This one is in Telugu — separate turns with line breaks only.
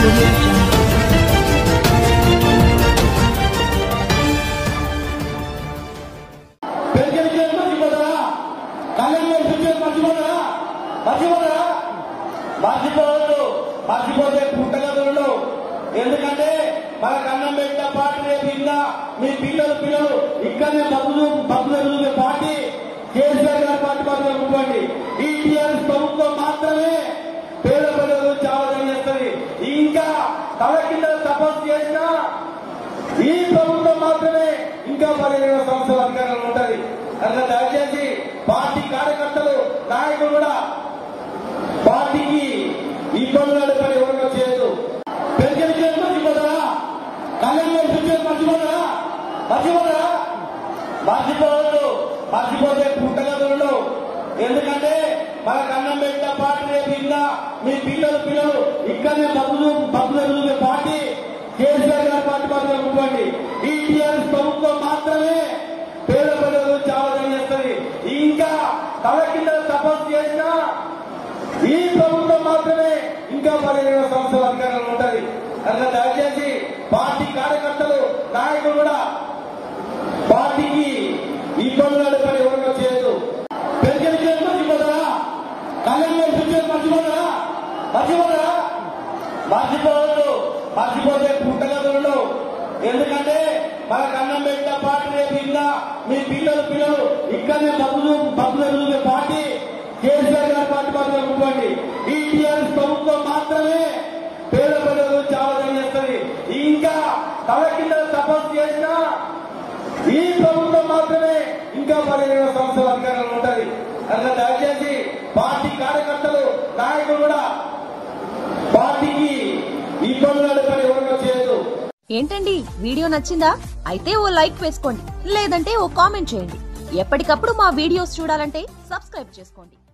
audio jungle.
పెరిగిన మర్చిపోతారా కళ్యాణ్ ఫ్యూచర్ మర్చిపోతారా మర్చిపోతారా మర్చిపోవద్దు మర్చిపోతే పుట్టగదులు ఎందుకంటే మన కన్నం పెట్టిన పార్టీ రేపు ఇంకా మీ పిల్లలు పిల్లలు ఇక్కడనే బతులు బతులు ఎదుగుతున్న పార్టీ కేసీఆర్ గారి పార్టీ మాత్రమే ఉండండి ఈ టీఆర్ఎస్ ప్రభుత్వం మాత్రమే పేద ప్రజలు చాలా చేస్తుంది ఇంకా తల కింద తపస్సు చేసినా ఈ ప్రభుత్వం మాత్రమే ఇంకా పదిహేను సంవత్సరాల అధికారంలో ఉంటది కనుక దయచేసి పార్టీ కార్యకర్తలు నాయకులు కూడా పార్టీకి ఇబ్బందులు అడుగుతారు ఎవరికో చేయదు పెరిగిన చేతి మర్చిపోతారా కళ్యాణ్ ఫ్యూచర్ మర్చిపోతారా మర్చిపోతారా మర్చిపోవద్దు మర్చిపోతే పుట్టగదులు ఎందుకంటే మన కన్నం పెట్టిన పార్టీ రేపు ఇంకా మీ పిల్లలు పిల్లలు ఇక్కడనే బతులు బతులు ఎదుగుతున్న పార్టీ కేసీఆర్ గారి పార్టీ మాత్రమే ఉండండి ఈ టీఆర్ఎస్ ప్రభుత్వం మాత్రమే పేద ప్రజలు చాలా చేస్తుంది ఇంకా తల కింద తపస్సు చేసినా ఈ ప్రభుత్వం మాత్రమే ఇంకా పదిహేను సంవత్సరాల అధికారంలో ఉంటది కనుక దయచేసి పార్టీ కార్యకర్తలు నాయకులు కూడా పార్టీకి ఇబ్బందులు అడుగుతారు ఎవరికో చేయదు పెరిగిన చేతి మర్చిపోతారా కళ్యాణ్ ఫ్యూచర్ మర్చిపోతారా మర్చిపోతారా మర్చిపోవద్దు మర్చిపోతే పుట్టగదులు ఎందుకంటే మన కన్నం పెట్టిన పార్టీ రేపు ఇంకా మీ పిల్లలు పిల్లలు ఇక్కడనే బతులు బతులు ఎదుగుతున్న పార్టీ కేసీఆర్ గారి పార్టీ మాత్రమే ఉండండి ఈ టీఆర్ఎస్ ప్రభుత్వం మాత్రమే పేద ప్రజలు చాలా చేస్తుంది ఇంకా తల కింద తపస్సు చేసినా ఈ ప్రభుత్వం మాత్రమే ఇంకా పదిహేను సంవత్సరాల అధికారంలో ఉంటది కనుక దయచేసి పార్టీ కార్యకర్తలు నాయకులు కూడా పార్టీకి ఇబ్బందులు అడుగుతారు ఎవరికో చేయదు
ఏంటండి వీడియో నచ్చిందా అయితే ఓ లైక్ వేసుకోండి లేదంటే ఓ కామెంట్ చేయండి ఎప్పటికప్పుడు మా వీడియోస్ చూడాలంటే సబ్స్క్రైబ్ చేసుకోండి